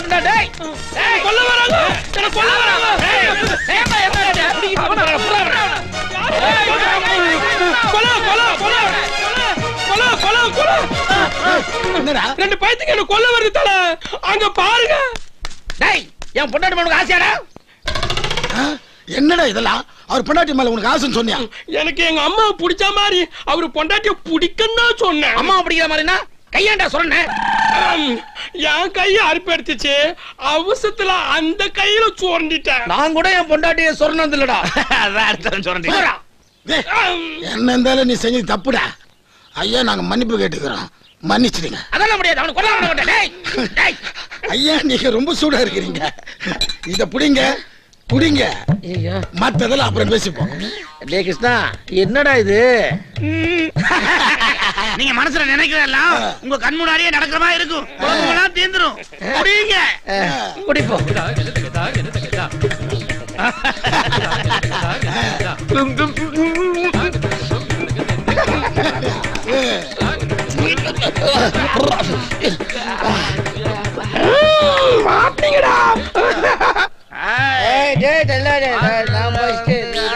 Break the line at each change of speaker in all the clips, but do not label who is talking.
கொண்டா டேய் டேய்
கொல்ல வராங்க என்ன கொல்ல வராங்க
டேய் ஏம்மா என்ன அவன புறா
கொலை கொலை கொலை கொலை கொலை கொலை
என்னடா
ரெண்டு பைத்துக்கு என்ன கொல்ல வருது தல அங்க பாருங்க
டேய் என் பொண்டாட்டி மனுக்கு ஆசையாடா
ஆ? என்னடா இதெல்லாம் அவர் பொண்டாட்டி மேல உனக்கு ஆசைன்னு சொன்னியா
எனக்கு எங்க அம்மா பிடிச்ச மாதிரி அவரு பொண்டாட்டிய பிடிக்கன்னு தான் சொன்னேன்
அம்மா பிடிக்கிற மாதிரினா கையாண்டா சொன்னேன்
ஆம், என் கைய அறுப்பு எடுத்துச்சு அவசரத்துல அந்த கையில சுரண்டிட்டேன்
நான் கூட என் பொண்டாட்டிய சொன்னது இல்லடா அதான் அடுத்த சொல்றேன்
டேய், என்ன இருந்தாலும் நீ செஞ்சது தப்புடா ஐயா நாங்க மன்னிப்பு கேட்டுக்கிறோம் மன்னிச்சிடுங்க
அதெல்லாம் முடியாது அவனுக்கு கொல்ல மாட்டேன் டேய் டேய்
ஐயா நீங்க ரொம்ப சூடா இருக்கிறீங்க இத புடிங்க புடிங்க
ஐயா
மத்ததெல்லாம் அப்புறம் பேசிப்போம்
டேய் கிருஷ்ணா என்னடா இது
நீங்க மனசுல நினைக்கிறதெல்லாம் உங்க கண் முன்னாடியே நடக்கிற மாதிரி இருக்கும் குழம்புலாம் தீந்துரும் முடியுங்க
குடிப்போம் ஏய் டேய் டேய் டேய் நான் ஃபர்ஸ்ட்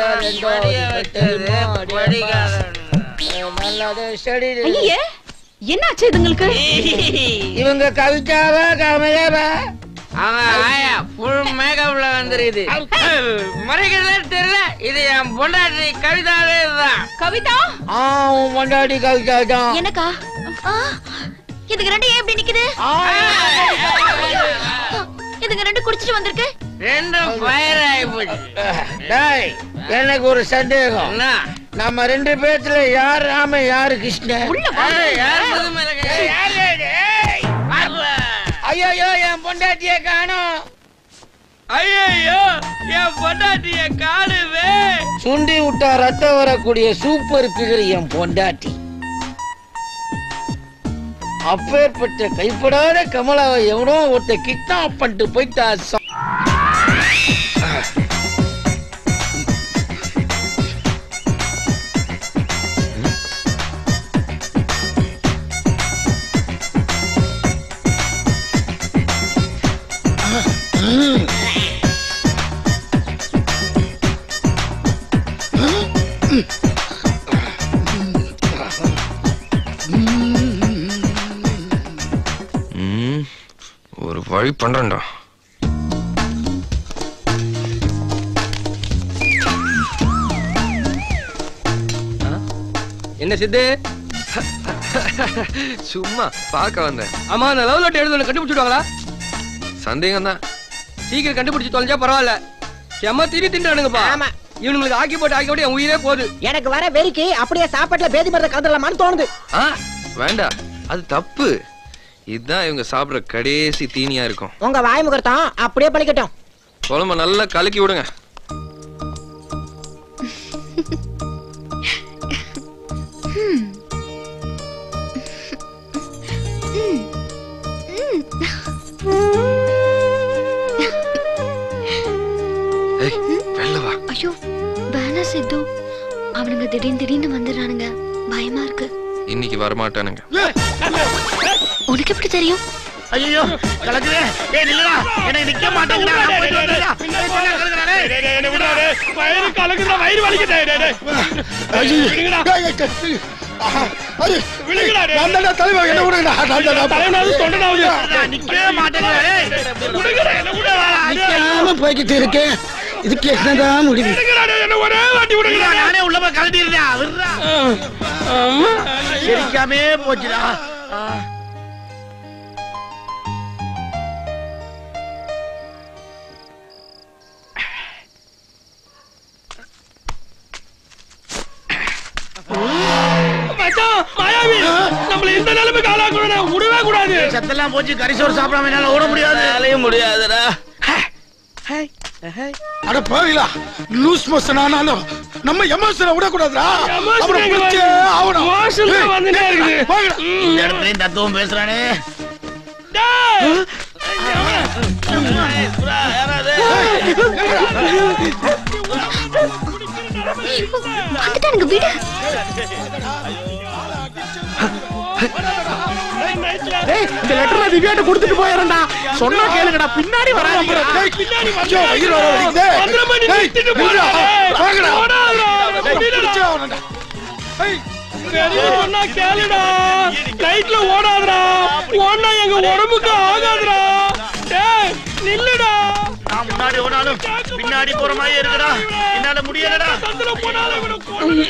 ஐயே என்னாச்சு இதுங்களுக்கு
இவங்க கவிதாவா கமலாவா
அவன் ஆயா ஃபுல் மேக்கப்ல வந்துருக்குது மறைக்கிறதே தெரியல இது என் பொண்டாட்டி கவிதாவே இதுதான்
கவிதா
ஆ உன் பொண்டாட்டி கவிதா தான்
எனக்கா ஆ, இதுங்க ரெண்டு ஏன் இப்படி நிக்குது இதுங்க ரெண்டு குடிச்சிட்டு வந்திருக்கு
ரெண்டும் ஃபயர் ஆகி போச்சு
டேய் எனக்கு ஒரு சந்தேகம்
என்ன
நம்ம ரெண்டு பேத்துல யார் ராம யாரு கிருஷ்ணன்
உள்ள வா.
ஏய், யார் புதுமை இருக்கு? வரல.
ஐயோ என் பொண்டாட்டிய காணோம்
ஐயையோ என் பொண்டாட்டிய காணுவே
சுண்டி விட்டா ரத்தம் வரக்கூடிய சூப்பர் பிகர் என் பொண்டாட்டி அப்பேற்பட்ட கைப்படாத கமலாவை எவனோ ஒருத்த கிட்னாப் பண்ணிட்டு போயிட்டா ச-
ம், ஒரு வழி பண்றேன்டா
என்ன சித்து
சும்மா பார்க்க வந்தேன்
ஆமா அந்த லவ் லெட்டர் எழுதுன கண்டுபிடிச்சிடுவாங்களா
சந்தேகம் தான்
சீக்கிரம் கண்டுபிடிச்சு தொலைஞ்சா பரவாயில்ல செம்ம திரி திண்டானுங்கப்பா
ஆமா.
இவனுங்களுக்கு ஆக்கி போட்டு ஆக்கி போட்டு என் உயிரே போகுது
எனக்கு வர வெறிக்கு அப்படியே சாப்பாட்டுல பேதி மரத்தை கலந்துடலாமான்னு தோணுது
ஆ வேண்டாம் அது தப்பு இதுதான் இவங்க சாப்பிடுற கடைசி தீனியா இருக்கும்
உங்க வாய் முகர்த்தம் அப்படியே பழிக்கட்டும்
குழம்ப நல்லா கலக்கி விடுங்க ஏய் வெளில வா
ஐயோ வேணா சித்து அவனுங்க திடீர்னு திடீர்னு வந்துடுறானுங்க பயமா இருக்கு
இன்னைக்கு வரமாட்டானுங்க
உனக்கு எப்படி தெரியும்
ஐயோ கலக்குதே ஏய் நில்லுடா எனக்கு நிக்க மாட்டேங்கடா நான் போயிட்டு வந்துடுறேன் ஏய், சொன்னா கலக்குறானே.
வயிறு கலக்குதா வயிறு வலிக்குதா டேய், டேய்.
ஐயோ.
விடுங்கடா.
ஏய், ஏய், ஏய். ஆஹா. ஐயோ.
விடுங்கடா, டேய்.
நான் தான்டா தலைவன், என்ன விடுங்கடா. நான் தான்டா.
தலைவனாவது தொண்டனாவது
நான் நிக்கவே மாட்டேங்கிறேன் ஏய்.
விடுங்கடா, என்ன விடுடா.
நிக்காம போய்கிட்டு இருக்கேன் இதுக்கு என்னதான் முடிவு
விடுங்கடா, டேய், என்ன ஒரே வாட்டி விடுங்கடா.
நானே உள்ள போய் கலட்டிடுறேன் விடுறா
ஆமா.
சிரிக்காமே போச்சுடா
மச்சான், மாயாவி நம்மள இந்த நிலைமைக்கு ஆளாக்கணும் விடவே கூடாது
சத்தெல்லாம் போச்சு கரிசோறு சாப்பிடாம என்னால ஓட முடியாது முடியாதுடா
அட போவீங்களா லூஸ் மோஷன் ஆனாலும் நம்ம எமோஷனை விடக்கூடாதுடா
Emotion
அப்புறம்
எங்க
பிடிச்சே
வருது?
ஆகணும்
Emotion தான்
ஏய்,
வந்துட்டே இருக்குது.
போங்கடா.
இந்த இடத்துலயும் தத்துவம் பேசுறானே
டேய்.
வந்துட்டானுங்க விடு
நைட்ல
டேய் இந்த லெட்டர் திவ்யாட்ட கொடுத்துட்டு போயிரேன்டா சொன்னா கேளுங்கடா பின்னாடி வராதீங்கடா
பின்னாடி
ஐயோ, வயிறு வர வலிக்குதே.
பத்திரமா நீ
டேய்,
நிறுத்திட்டு
நில்லுடா.
போடா.
வாங்கடா.
ஓடாதடா.
டேய்,
நில்லுடா.
பிடிச்சே அவனடா.
வெளிய சொன்னா கேளுடா ரைட்ல ஓடாதடா ஓடனா எங்க உடம்புக்கு ஆகாதுடா டேய் நில்லுடா
நான் முன்னாடி ஓடாலும் பின்னாடி போற மாதிரி இருக்குடா என்னால முடியலடா
சந்தில போனாலும் இவனை கொன்னு.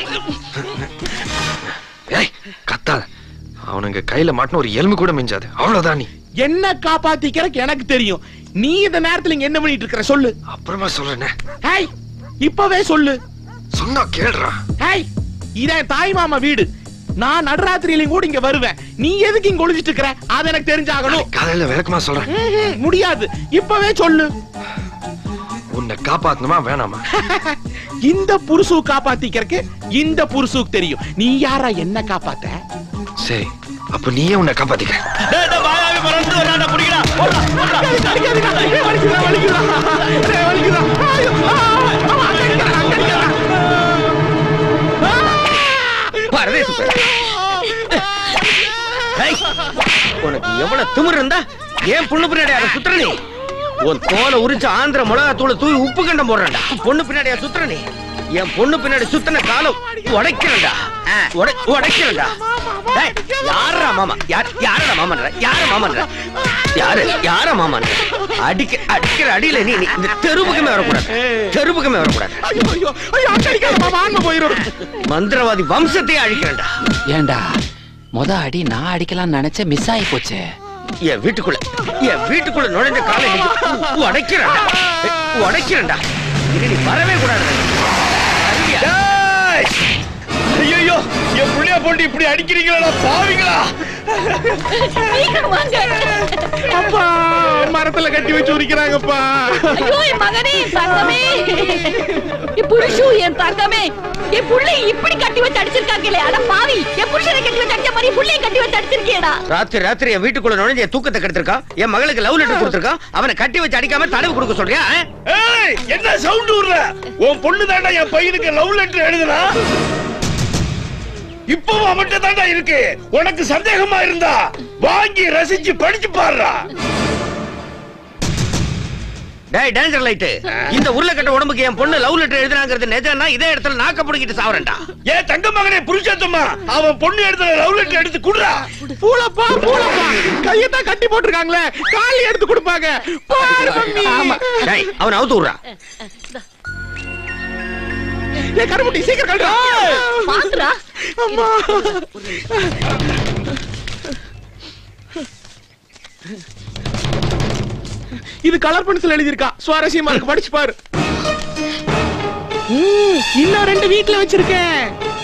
ஏய் கத்தாத அவனுங்க கையில மாட்டின ஒரு எலும்பு கூட மிஞ்சாது அவ்வளவுதான் நீ
என்ன காப்பாத்திக்கிறக்கு எனக்கு தெரியும் நீ இந்த நேரத்துல இங்க என்ன பண்ணிட்டு இருக்கிற சொல்லு
அப்புறமா சொல்றேனே
ஹேய் இப்பவே சொல்லு
சொன்னா கேளுடா
ஹேய் இதான் தாய் மாமா வீடு நான் நடுராத்திரியிலையும் கூட இங்க வருவேன் நீ எதுக்கு இங்க ஒளிஞ்சிட்டு இருக்கிற அது எனக்கு தெரிஞ்சாகணும்
காலையில விளக்கமா சொல்றேன்
ம்ஹும், முடியாது இப்பவே சொல்லு
உன்னை காப்பாத்தணுமா வேணாமா
இந்த புருசு காப்பாத்திக்கிறக்கு இந்த புருசுக்கு தெரியும் நீ யாரா என்ன காப்பாத்த
சரி அப்ப நீயே உன்னை காப்பாத்திக்க
டேய், டேய், வாயாவி மறந்து வரான்டா, புடிங்கடா. போடா, போடா.
அடிக்காதீங்க, அடிக்காதீங்க. ஏய், வலிக்குதா, வலிக்குதா. ஏய், வலிக்குதா. ஐயோ, ஆ, ஆமா, அங்க அடிக்கிறான், அங்க அடிக்கிறான்.
பரதேசி பயலே. ஏய், உனக்கு எவ்வளவு திமிரு இருந்தா ஏன் பொண்ணு பின்னாடி அதை சுத்துற நீ உன் தோலை உரிச்சு ஆந்திர மிளகா தூளை தூவி உப்பு கண்டம் போடுறேன்டா பொண்ணு பின்னாடியா சுத்துற நீ என் பொண்ணு பின்னாடி சுத்தின காலம் உடைக்கிறேன்டா ஆ, உடை- உடைக்கிறேன்டா டேய், யாரா மாமா யார் யாரடா மாமன்ற யார மாமன்ற யாரு யார மாமன்ற அடிக்க அடிக்கிற அடியில நீ நீ இந்த தெருவுக்குமே வரக்கூடாது தெருவுக்குமே வரக்கூடாது
ஐயோ, ஐயோ, ஐயோ, அங்க அடிக்காத மாமா, ஆன்மை போயிரும்.
மந்திரவாதி வம்சத்தையே அழிக்கிறேன்டா
ஏண்டா மொத அடி நான் அடிக்கலாம்னு நினைச்ச மிஸ் ஆகி போச்சு
என் வீட்டுக்குள்ள என் வீட்டுக்குள்ள நுழைஞ்ச காலை உடைக்கிறேன்டா உடைக்கிறேன்டா இனி நீ வரவே கூடாது
ஐயையோ, என் புள்ளைய போட்டு இப்படி அடிக்கிறீங்களா பாவிங்களா
அப்பா மரத்துல கட்டி வச்சு உரிக்கிறாங்கப்பா
ஐயோ என் மகனே என் தங்கமே என் புருஷு என் தங்கமே என் புள்ளை இப்படி கட்டி வச்சு அடிச்சிருக்காங்களே அட பாவி என் புருஷனை கட்டி வச்சு அடிச்ச மாதிரி புள்ளைய கட்டி வச்சு அடிச்சிருக்கேடா
ராத்திரி ராத்திரி என் வீட்டுக்குள்ள நுழைஞ்ச என் தூக்கத்தை கெடுத்திருக்கான் என் மகளுக்கு லவ் லெட்டர் கொடுத்திருக்கான் அவனை கட்டி வச்சு அடிக்காம தடவு கொடுக்க சொல்றியா ஆ?
ஏய் என்ன சவுண்ட் விடுற உன் பொண்ணு தாண்டா என் பையனுக்கு லவ் லெட்டர் எழுதுனா இப்பவும் அவன்கிட்ட தாண்டா இருக்கு உனக்கு சந்தேகமா இருந்தா வாங்கி ரசிச்சு படிச்சு பாருடா
டேய் டேஞ்சர் லைட் இந்த உருளைக்கட்ட உடம்புக்கு என் பொண்ணு லவ் லெட்டர் எழுதுனாங்கிறது நிஜம்னா இதே இடத்துல நாக்க பிடிக்கிட்டு சாவரேன்டா
ஏன் தங்க மகனே புருஷத்தம்மா அவன் பொண்ணு எடுத்த லவ் லெட்டர் எடுத்து குடுறா
பூலப்பா பூலப்பா கையத்தான் கட்டி போட்டிருக்காங்களே காலி எடுத்து கொடுப்பாங்க பாரு மம்மி.
டேய் அவனை அவுத்து விடுறா
ஏய், கருமுட்டி சீக்கிரம் கழுடா
பாத்துடா
அம்மா இது கலர் பென்சில் எழுதியிருக்கா சுவாரஸ்யமா இருக்கு படிச்சு பாரு ம், இன்னும் ரெண்டு வீட்ல வச்சிருக்கேன்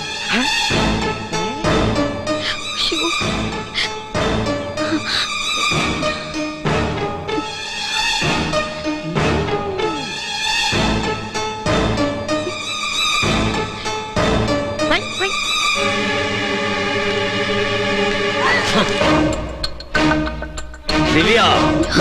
வை, வை.
திவ்யா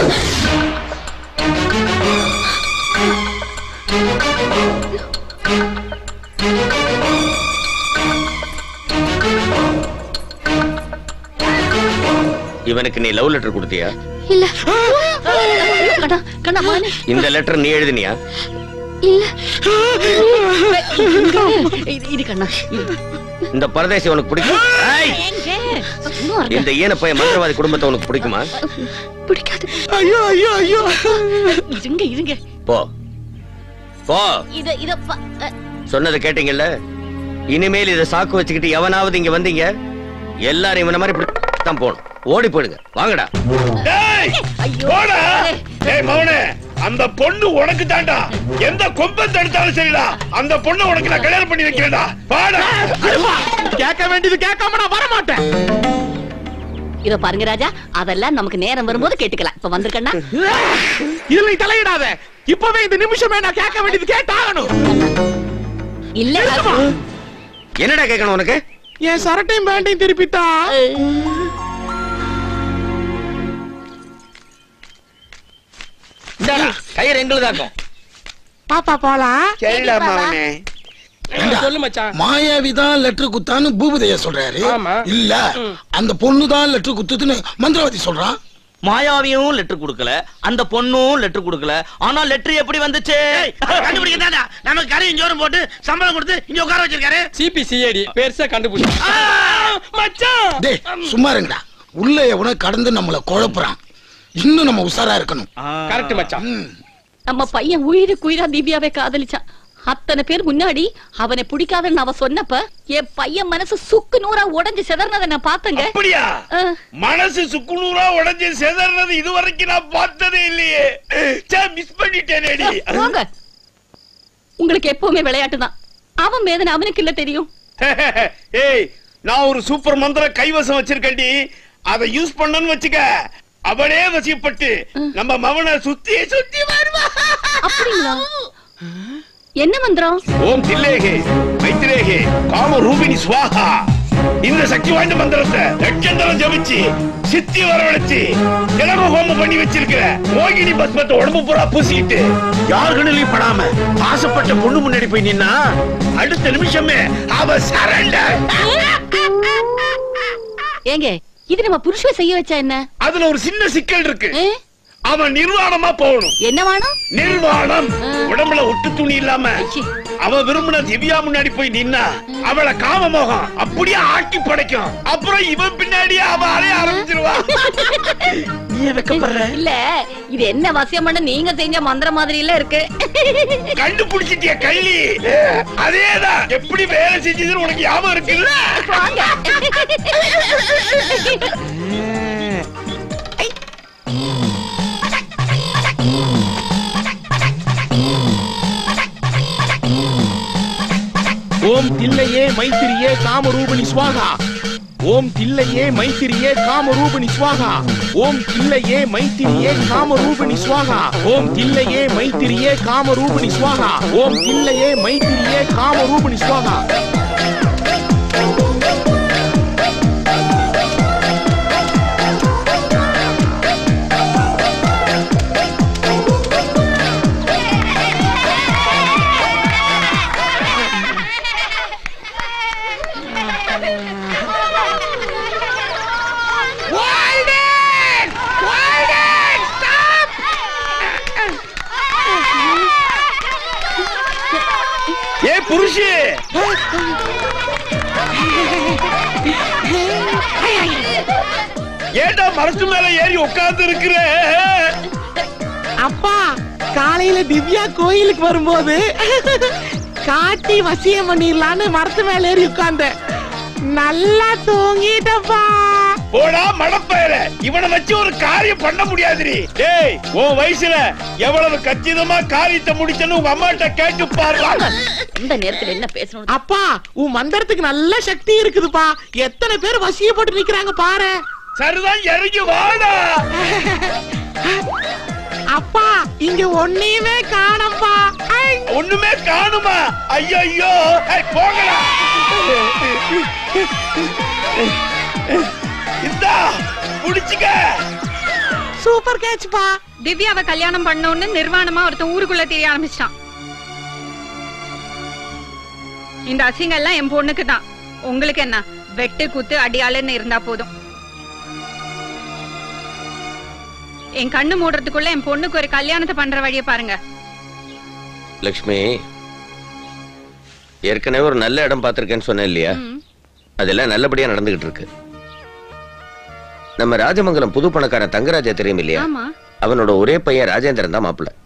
இவனுக்கு நீ லவ் லெட்டர் கொடுத்தியா
இல்ல கண்ணா கண்ணா மகனே
இந்த லெட்டர் நீ எழுதினியா
இல்ல
இது இது கண்ணா இது.
இந்த பரதேசி உனக்கு பிடிக்கும் ஏய்,
ஏங்க?
சும்மா இருங்க.
இந்த ஈன பையன் மந்திரவாதி குடும்பத்தை உனக்கு பிடிக்குமா
பிடிக்காது
ஐயோ ஐயோ ஐயோ
இருங்க இருங்க
போ போ
இத இத ப- அ,
சொன்னதை கேட்டீங்கல்ல இனிமேல் இதை சாக்கு வச்சுக்கிட்டு எவனாவது இங்க வந்தீங்க எல்லாரும் இவன மாதிரி இப்படி தான் போகணும் ஓடி போயிடுங்க வாங்கடா
டேய்
ஐயோ
போடா ஏய் மவனே அந்த பொண்ணு உனக்கு தாண்டா எந்த கொம்பன் தடுத்தாலும் சரிடா அந்த பொண்ணை உனக்கு நான் கல்யாணம் பண்ணி வைக்கிறேன்டா பாடா
அருமா, கேட்க வேண்டியது கேட்காம நான் வர மாட்டேன்
இத பாருங்க ராஜா அதெல்லாம் நமக்கு நேரம் வரும்போது கேட்டுக்கலாம் இப்ப வந்திருக்கண்ணா
இதுல நீ தலையிடாத இப்பவே இந்த நிமிஷமே நான் கேட்க வேண்டியது கேட்டாகணும்
இல்ல
நிறுத்துமா.
என்னடா கேட்கணும் உனக்கு
என் சரட்டையும் பேண்டையும் திருப்பித்தா
இந்தாடா கயிறு எங்களுதாக்கும்
பாப்பா போலாம்
சரிடா மவனே ஏண்டா,
சொல்லு மச்சான்
மாயாவி தான் லெட்டர் குத்தான்னு பூபதைய சொல்றாரு
ஆமா.
இல்ல அந்த பொண்ணு தான் லெட்டர் குத்துதுன்னு மந்திரவாதி சொல்றான்
மாயாவியும் லெட்டர் கொடுக்கல அந்த பொண்ணும் லெட்டர் கொடுக்கல ஆனா லெட்டர் எப்படி வந்துச்சு
கண்டுபிடிக்கிறதா நமக்கு கரையும் ஜோறும் போட்டு சம்பளம் கொடுத்து இங்க உட்கார வச்சிருக்காரு
சிபி சிஐடி பெருசா கண்டுபிடிச்சு மச்சான்
டேய் சும்மா இருங்கடா உள்ள எவனோ கடந்து நம்மள குழப்புறான் இன்னும் நம்ம உஷாரா இருக்கணும்
கரெக்ட் மச்சான்
ம்.
நம்ம பையன் உயிருக்கு உயிரா திவ்யாவை காதலிச்சான் அத்தனை பேர் முன்னாடி அவனை பிடிக்காதன்னு அவ சொன்னப்ப என் பையன் மனசு சுக்கு நூறா உடைஞ்சு சிதறனதை நான் பார்த்தேங்க
அப்படியா
ஆ.
மனசு சுக்குநூறா உடைஞ்சு செதறது இதுவரைக்கும் நான் பார்த்ததே இல்லையே மிஸ் பண்ணிட்டேனேடி
போங்க உங்களுக்கு எப்பவுமே விளையாட்டு தான் அவன் வேதனை அவனுக்கு இல்ல தெரியும்
ஏய் நான் ஒரு சூப்பர் மந்திர கைவசம் வச்சிருக்கேன்டி அதை யூஸ் பண்ணனும் வச்சுக்க அவனே வசியப்பட்டு நம்ம மவனை சுத்தி சுத்தி வருவா
அப்படிங்களா என்ன மந்திரம்
ஓம் தில்லேகே மைத்திரேகே காம ரூபினி ஸ்வாஹா இந்த சக்தி வாய்ந்த மந்திரத்தை லட்சந்தரம் ஜபிச்சு சித்தி வரவழைச்சு திலக ஹோமம் பண்ணி வச்சிருக்கிற மோகினி பஸ்மத்தை உடம்பு பூரா பூசிக்கிட்டு யார் கண்ணிலையும் படாம ஆசைப்பட்ட பொண்ணு முன்னாடி போய் நின்னா அடுத்த நிமிஷமே அவ சரண்டர்
ஏங்க இது நம்ம புருஷ செய்ய வச்சா என்ன
அதுல ஒரு சின்ன சிக்கல் இருக்கு
ஏ?
அவன் நிர்வாணமா போகணும்
என்ன வேணும்
நிர்வாணம்
ஆ.
உடம்புல ஒட்டு துணி இல்லாம
ஐயே.
அவ விரும்பின திவ்யா முன்னாடி போய் நின்னா அவளை காம மோகம் அப்படியே ஆட்டி படைக்கும் அப்புறம் இவன் பின்னாடியே அவ அலைய ஆரம்பிச்சிருவா நீ வெக்கப்படுற
இல்ல இது என்ன வசியம் பண்ண நீங்க செஞ்ச மந்திரம் மாதிரி இல்ல இருக்கு
கண்டுபிடிச்சிட்டிய கைலி அதேதான் எப்படி வேலை செஞ்சதுன்னு உனக்கு ஞாபகம் இருக்குல்ல
வாங்க
ஓம் தில்லையே மைத்திரியே காமரூபிணி ஸ்வாகா ஓம் தில்லையே மைத்திரியே காமரூபிணி ஸ்வாகா ஓம் தில்லையே மைத்திரியே காமரூபிணி ஸ்வாகா ஓம் தில்லையே மைத்திரியே காமரூபிணி ஸ்வாகா ஓம் தில்லையே மைத்திரியே காமரூபிணி ஸ்வாகா
ஏ புருஷே ஏண்டா மரத்து மேல ஏறி உட்கார்ந்து இருக்கிற
அப்பா காலையில திவ்யா கோயிலுக்கு வரும்போது காட்டி வசியம் பண்ணிடலான்னு மரத்து மேல ஏறி உட்கார்ந்த நல்லா தூங்கிட்டப்பா
போடா மடப்பயல இவனை வச்சு ஒரு காரியம் பண்ண முடியாதுடி டேய் உன் வயசுல எவ்வளவு கச்சிதமா காரியத்தை முடிச்சன்னு உங்க அம்மாட்ட கேட்டு பாரு
இந்த நேரத்துல என்ன பேசணும்
அப்பா உன் மந்திரத்துக்கு நல்ல சக்தி இருக்குதுப்பா எத்தனை பேர் வசியப்பட்டு நிக்கிறாங்க பாரு
சரிதான் இறங்கி வாடா
அப்பா இங்க ஒன்னையுமே காணப்பா ஐ!
ஒண்ணுமே காணுமா ஐயோ ஐயோ ஏய், போங்கடா இந்தா புடிச்சுக்க
சூப்பர் கேட்ச்பா
திவ்யாவை கல்யாணம் பண்ணோன்னு நிர்வாணமா ஒருத்தன் ஊருக்குள்ள தெரிய ஆரம்பிச்சிட்டான் இந்த அசிங்கம் எல்லாம் என் பொண்ணுக்கு தான் உங்களுக்கு என்ன வெட்டு குத்து அடியாளுன்னு இருந்தா போதும் என் கண்ணு மூடுறதுக்குள்ள என் பொண்ணுக்கு ஒரு கல்யாணத்தை பண்ற வழியை பாருங்க
லக்ஷ்மி ஏற்கனவே ஒரு நல்ல இடம் பார்த்திருக்கேன்னு சொன்னேன் இல்லையா
ம்.
அதெல்லாம் நல்லபடியா நடந்துகிட்டு இருக்கு நம்ம ராஜமங்கலம் புது பணக்காரன் தங்கராஜா தெரியும் இல்லையா
ஆமா
அவனோட ஒரே பையன் ராஜேந்திரன் தான் மாப்பிள்ள